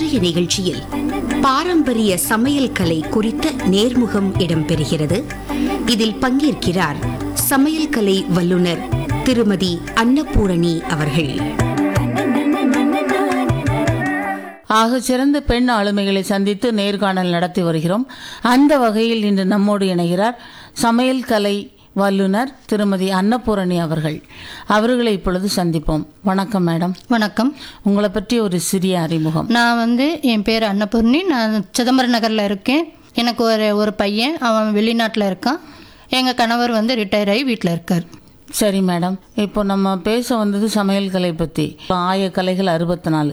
இன்றைய நிகழ்ச்சியில் பாரம்பரிய சமையல் கலை குறித்த நேர்முகம் இடம்பெறுகிறது இதில் பங்கேற்கிறார் சமையல் கலை வல்லுனர் திருமதி அன்னபூரணி அவர்கள் ஆக சிறந்த பெண் ஆளுமைகளை சந்தித்து நேர்காணல் நடத்தி வருகிறோம் அந்த வகையில் இன்று நம்மோடு இணைகிறார் சமையல் கலை வல்லுனர் திருமதி அன்னபூரணி அவர்கள் அவர்களை இப்பொழுது சந்திப்போம் வணக்கம் மேடம் வணக்கம் உங்களை பற்றி ஒரு சிறிய அறிமுகம் நான் வந்து என் பேர் அன்னபூர்ணி நான் சிதம்பரம் நகரில் இருக்கேன் எனக்கு ஒரு ஒரு பையன் அவன் வெளிநாட்டில் இருக்கான் எங்கள் கணவர் வந்து ரிட்டையர் ஆகி வீட்டில் இருக்கார் சரி மேடம் இப்போ நம்ம பேச வந்தது சமையல் கலை பற்றி ஆய கலைகள் அறுபத்தி நாலு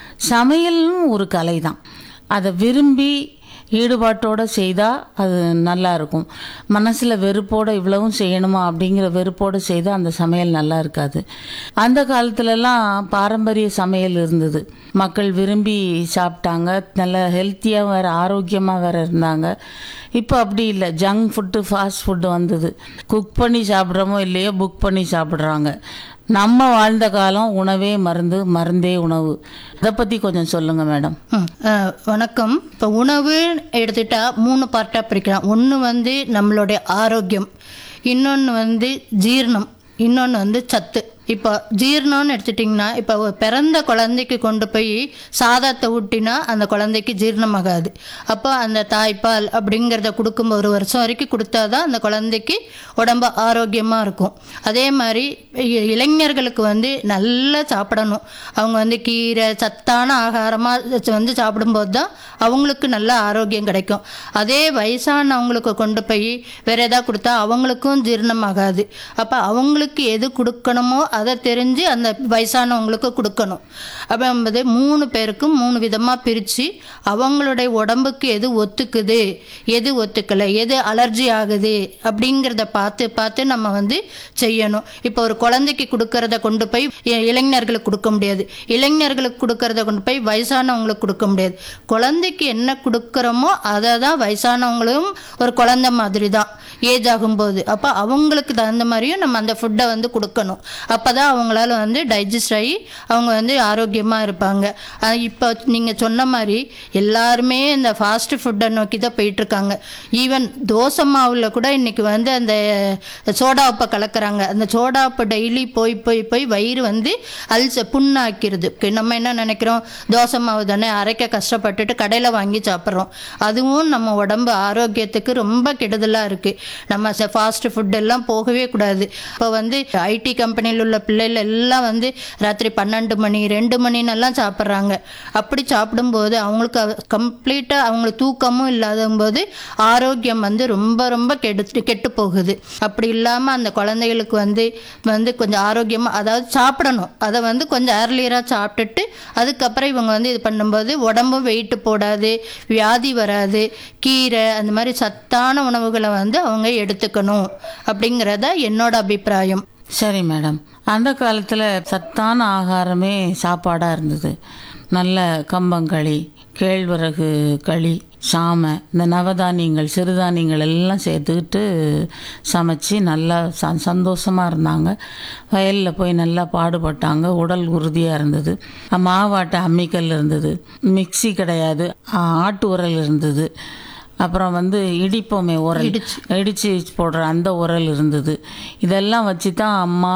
சமையலும் ஒரு கலை தான் அதை விரும்பி ஈடுபாட்டோடு செய்தால் அது நல்லா இருக்கும் மனசில் வெறுப்போடு இவ்வளவும் செய்யணுமா அப்படிங்கிற வெறுப்போடு செய்தால் அந்த சமையல் நல்லா இருக்காது அந்த காலத்துலலாம் பாரம்பரிய சமையல் இருந்தது மக்கள் விரும்பி சாப்பிட்டாங்க நல்ல ஹெல்த்தியாக வேறு ஆரோக்கியமாக வேறு இருந்தாங்க இப்போ அப்படி இல்லை ஜங்க் ஃபுட்டு ஃபாஸ்ட் ஃபுட்டு வந்தது குக் பண்ணி சாப்பிட்றோமோ இல்லையோ புக் பண்ணி சாப்பிட்றாங்க நம்ம வாழ்ந்த காலம் உணவே மருந்து மருந்தே உணவு அதை பற்றி கொஞ்சம் சொல்லுங்கள் மேடம் ம், அஹ், வணக்கம் இப்போ உணவு எடுத்துட்டா மூணு பார்ட்டாக பிரிக்கலாம் ஒன்று வந்து நம்மளுடைய ஆரோக்கியம் இன்னொன்று வந்து ஜீரணம் இன்னொன்று வந்து சத்து இப்போ ஜீரணம்னு எடுத்துட்டிங்கன்னா இப்போ ஒரு பிறந்த குழந்தைக்கு கொண்டு போய் சாதத்தை ஊட்டினா அந்த குழந்தைக்கு ஜீரணமாகாது அப்போ அந்த தாய்ப்பால் அப்படிங்கிறத கொடுக்கும் ஒரு வருஷம் வரைக்கும் கொடுத்தா தான் அந்த குழந்தைக்கு உடம்பு ஆரோக்கியமாக இருக்கும் அதே மாதிரி இ- இளைஞர்களுக்கு வந்து நல்லா சாப்பிடணும் அவங்க வந்து கீரை சத்தான ஆகாரமாக வந்து சாப்பிடும்போது தான் அவங்களுக்கு நல்ல ஆரோக்கியம் கிடைக்கும் அதே வயசானவங்களுக்கு கொண்டு போய் வேற ஏதாவது கொடுத்தா அவங்களுக்கும் ஜீரணமாகாது அப்போ அவங்களுக்கு எது கொடுக்கணுமோ அதை தெரிஞ்சு அந்த வயசானவங்களுக்கு கொடுக்கணும் அப்போ வந்து மூணு பேருக்கும் மூணு விதமாக பிரித்து அவங்களுடைய உடம்புக்கு எது ஒத்துக்குது எது ஒத்துக்கலை எது அலர்ஜி ஆகுது அப்படிங்கிறத பார்த்து பார்த்து நம்ம வந்து செய்யணும் இப்போ ஒரு குழந்தைக்கு கொடுக்கறத கொண்டு போய் இ- இளைஞர்களுக்கு கொடுக்க முடியாது இளைஞர்களுக்கு கொடுக்கறத கொண்டு போய் வயசானவங்களுக்கு கொடுக்க முடியாது குழந்தைக்கு என்ன கொடுக்குறோமோ அதை தான் வயசானவங்களும் ஒரு குழந்தை மாதிரி தான் ஏஜ் ஆகும்போது அப்போ அவங்களுக்கு தகுந்த மாதிரியும் நம்ம அந்த ஃபுட்டை வந்து கொடுக்கணும் அப்போ தான் அவங்களால வந்து டைஜஸ்ட் ஆகி அவங்க வந்து ஆரோக்கியமாக இருப்பாங்க அஹ் இப்போ நீங்கள் சொன்ன மாதிரி எல்லாருமே இந்த ஃபாஸ்ட் ஃபுட்டை நோக்கி தான் போயிட்டுருக்காங்க ஈவன் தோசை மாவில் கூட இன்னைக்கு வந்து அந்த சோடா உப்பை கலக்குறாங்க அந்த சோடா உப்பு டெய்லி போய் போய் போய் வயிறு வந்து அல்ச புண்ணாக்கிருது இப்ப நம்ம என்ன நினைக்கிறோம் தோசை மாவு தானே அரைக்க கஷ்டப்பட்டுட்டு கடையில் வாங்கி சாப்பிட்றோம் அதுவும் நம்ம உடம்பு ஆரோக்கியத்துக்கு ரொம்ப கெடுதலாக இருக்குது நம்ம ஃபாஸ்ட் ஃபுட் எல்லாம் போகவே கூடாது இப்போ வந்து ஐடி கம்பெனியில் உள்ள பிள்ளைகள் எல்லாம் வந்து ராத்திரி பன்னெண்டு மணி ரெண்டு மணினெல்லாம் சாப்பிட்றாங்க அப்படி சாப்பிடும்போது அவங்களுக்கு கம்ப்ளீட்டாக அவங்களுக்கு தூக்கமும் இல்லாத போது ஆரோக்கியம் வந்து ரொம்ப ரொம்ப கெடு கெட்டு போகுது அப்படி இல்லாமல் அந்த குழந்தைகளுக்கு வந்து வந்து கொஞ்சம் ஆரோக்கியமாக அதாவது சாப்பிடணும் அதை வந்து கொஞ்சம் ஏர்லியராக சாப்பிட்டுட்டு அதுக்கப்புறம் இவங்க வந்து இது பண்ணும்போது உடம்பும் வெயிட்டு போடாது வியாதி வராது கீரை அந்த மாதிரி சத்தான உணவுகளை வந்து அவங்க எடுத்துக்கணும் அப்படிங்கிறத என்னோட அபிப்பிராயம் சரி மேடம் அந்த காலத்தில் சத்தான ஆகாரமே சாப்பாடாக இருந்தது நல்ல கம்பங்களி கேழ்வரகு களி சாமை இந்த நவதானியங்கள் சிறுதானியங்கள் எல்லாம் சேர்த்துக்கிட்டு சமைச்சு நல்லா ச சந்தோஷமாக இருந்தாங்க வயலில் போய் நல்லா பாடுபட்டாங்க உடல் உறுதியாக இருந்தது மாவாட்ட அம்மிக்கல் இருந்தது மிக்ஸி கிடையாது ஆட்டு உரல் இருந்தது அப்புறம் வந்து இடிப்போமே உரல் இடிச்சு போடுற அந்த உரல் இருந்தது இதெல்லாம் வச்சு தான் அம்மா